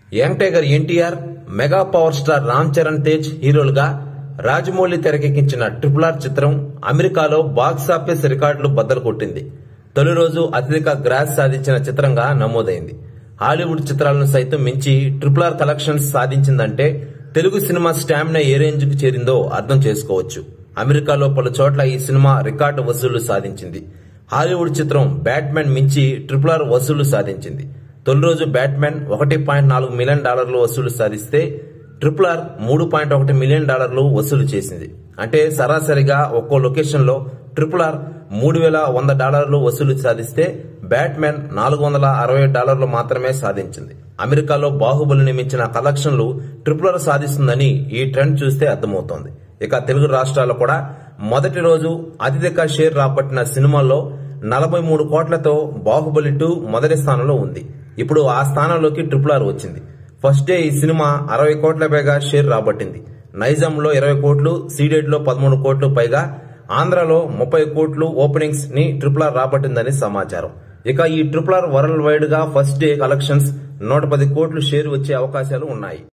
young tiger NTR mega power star Ram Charan Tej హీరోలుగా రాజమౌళి తెరకెక్కించిన triple R చిత్రం అమెరికాలో బాక్సాఫీస్ రికార్డులు బద్దలు కొట్టింది తొలి రోజు అత్యధిక గ్రాస్ సాధించిన చిత్రంగా నమోదైంది హాలీవుడ్ చిత్రాలను సైతం మించి ట్రిపుల్ ఆర్ కలెక్షన్స్ సాధించిందంటే తెలుగు సినిమా స్టామినా ఏ రేంజ్ కు చేరిందో అర్థం చేసుకోవచ్చు అమెరికాలో పలు చోట్ల ఈ సినిమా రికార్డు వసూళ్లు సాధించింది హాలీవుడ్ చిత్రం బ్యాట్మెన్ మించి ట్రిపుల్ ఆర్ వసూళ్లు సాధించింది తొలి రోజు బ్యాట్మెన్ ఒకటి పాయింట్ నాలుగు మిలియన్ డాలర్లు వసూలు సాధిస్తే ట్రిపుల్ ఆర్ మూడు పాయింట్ ఒకటి మిలియన్ డాలర్లు వసూలు చేసింది అంటే సరాసరిగా ఒక్కో లొకేషన్ లో ట్రిపుల్ ఆర్ మూడు వేల వంద డాలర్లు వసూలు సాధిస్తే బ్యాట్మెన్ నాలుగు వందల అరవై డాలర్లు మాత్రమే సాధించింది అమెరికాలో బాహుబలిని మించిన కలెక్షన్లు ట్రిపుల్ ఆర్ సాధిస్తుందని ఈ ట్రెండ్ చూస్తే అర్థమవుతోంది ఇక తెలుగు రాష్ట్రాల్లో కూడా మొదటి రోజు అత్యధిక షేర్ రాబట్టిన సినిమాల్లో నలభై మూడు కోట్లతో బాహుబలి టూ మొదటి స్థానంలో ఉంది ఇప్పుడు ఆ స్థానంలోకి ట్రిపుల్ ఆర్ వచ్చింది ఫస్ట్ డే ఈ సినిమా అరవై కోట్ల పైగా షేర్ రాబట్టింది నైజాంలో ఇరవై కోట్లు సీడెడ్ లో పదమూడు కోట్లు పైగా ఆంధ్రాలో ముప్పై కోట్లు ఓపెనింగ్స్ ని ట్రిపుల్ ఆర్ రాబట్టిందని సమాచారం ఇక ఈ ట్రిపుల్ ఆర్ వరల్డ్ వైడ్ గా ఫస్ట్ డే కలెక్షన్స్ నూట పది కోట్లు షేర్ వచ్చే అవకాశాలు ఉన్నాయి